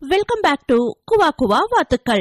Welcome back to குவா குவா வாத்துக்கள்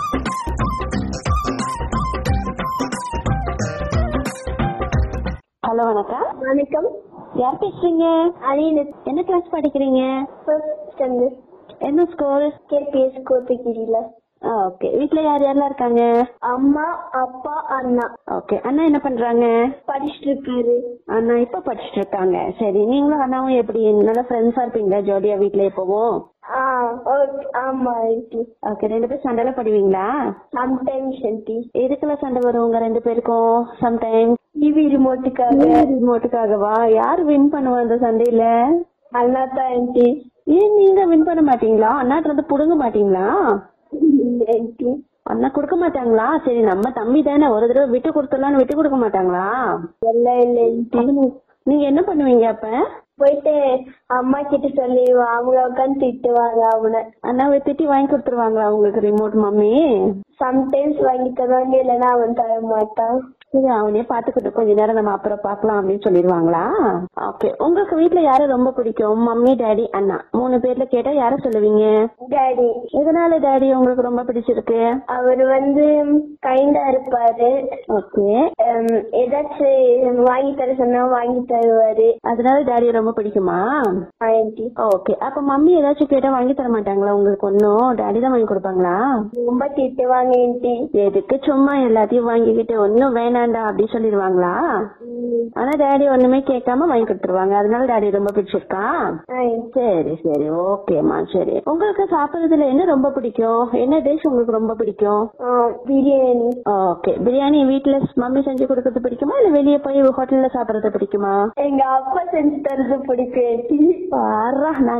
hello வணக்கம் வணக்கம் யார் பேசுறீங்க அரியன் என்ன கிளாஸ் படிக்கிறீங்க ஸ்டாண்டர்ட் என்ன ஸ்கூல் கேபிஎஸ் கோத்தகிரியில ஓகே வீட்ல யார் யாரெல்லாம் இருக்காங்க அம்மா அப்பா அண்ணா ஓகே அண்ணா என்ன பண்றாங்க படிச்சுட்டு இருக்காரு அண்ணா இப்ப படிச்சுட்டு இருக்காங்க சரி நீங்களும் அண்ணாவும் எப்படி நல்ல ஃப்ரெண்ட்ஸா இருப்பீங்களா ஜாலியா வீட்ல எப்பவும் ஆ ஓகே ஆமா ஆண்டி ஓகே ரெண்டு பேரும் சண்டையில படுவீங்களா சம்டைம்ஸ் ஆண்டி எதுக்குள்ள சண்டை வரும் உங்க ரெண்டு பேருக்கும் சம்டைம் டிவி ரிமோட்டுக்காக ரிமோட்டுக்காகவா யார் வின் பண்ணுவா அந்த சண்டையில அண்ணா தான் ஆண்டி ஏன் நீங்க வின் பண்ண மாட்டீங்களா அண்ணாட்ட இருந்து புடுங்க மாட்டீங்களா ஆண்டி அண்ணா கொடுக்க மாட்டாங்களா சரி நம்ம தம்பி தானே ஒரு தடவை விட்டு கொடுத்துடலாம்னு விட்டு கொடுக்க மாட்டாங்களா எல்லாம் இல்லை ஆண்டி நீங்க என்ன பண்ணுவீங்க அப்ப போயிட்டு அம்மா கிட்ட சொல்லிடுவான் அவங்க உட்காந்து திட்டுவாங்க அவனை அண்ணாவை திட்டி வாங்கி கொடுத்துருவாங்களா உங்களுக்கு ரிமோட் மம்மி சம்டைம்ஸ் வாங்கி தருவாங்க இல்லைன்னா அவன் தர மாட்டான் சரி அவனே பாத்துக்கிட்டு கொஞ்ச நேரம் நம்ம அப்புறம் பாக்கலாம் அப்படின்னு சொல்லிடுவாங்களா ஓகே உங்களுக்கு வீட்ல யாரை ரொம்ப பிடிக்கும் மம்மி டாடி அண்ணா மூணு பேர்ல கேட்டா யார சொல்லுவீங்க டாடி எதனால டாடி உங்களுக்கு ரொம்ப பிடிச்சிருக்கு அவர் வந்து கைண்டா இருப்பாரு ஓகே ஹம், ஏதாச்சும் வாங்கி தர சொன்னா வாங்கி தருவாரு அதனால டாடி ரொம்ப பிடிக்குமா ஆண்டி ஓகே அப்ப மம்மி ஏதாச்சும் கேட்டா வாங்கி தர மாட்டாங்களா உங்களுக்கு ஒன்னும் டாடி தான் வாங்கி கொடுப்பாங்களா ரொம்ப திட்டுவாங்க ஆண்டி எதுக்கு சும்மா எல்லாத்தையும் வாங்கிக்கிட்டு ஒன்னும் வேணாண்டா அப்படி சொல்லிடுவாங்களா ஆனா டாடி ஒண்ணுமே கேட்காம வாங்கி கொடுத்துருவாங்க அதனால டாடி ரொம்ப பிடிச்சிருக்கா ஆண்டி. சரி சரி ஓகேம்மா சரி உங்களுக்கு சாப்பிடுறதுல என்ன ரொம்ப பிடிக்கும் என்ன டிஷ் உங்களுக்கு ரொம்ப பிடிக்கும் ஆ, பிரியாணி ஓகே பிரியாணி வீட்ல மம்மி செஞ்சு கொடுக்கறது பிடிக்குமா இல்ல வெளியே போய் ஹோட்டல்ல சாப்பிடுறது பிடிக்குமா எங்க அப்பா செஞ்சு தரது பிடிக்கும் ஆண்டி. பாரா நான்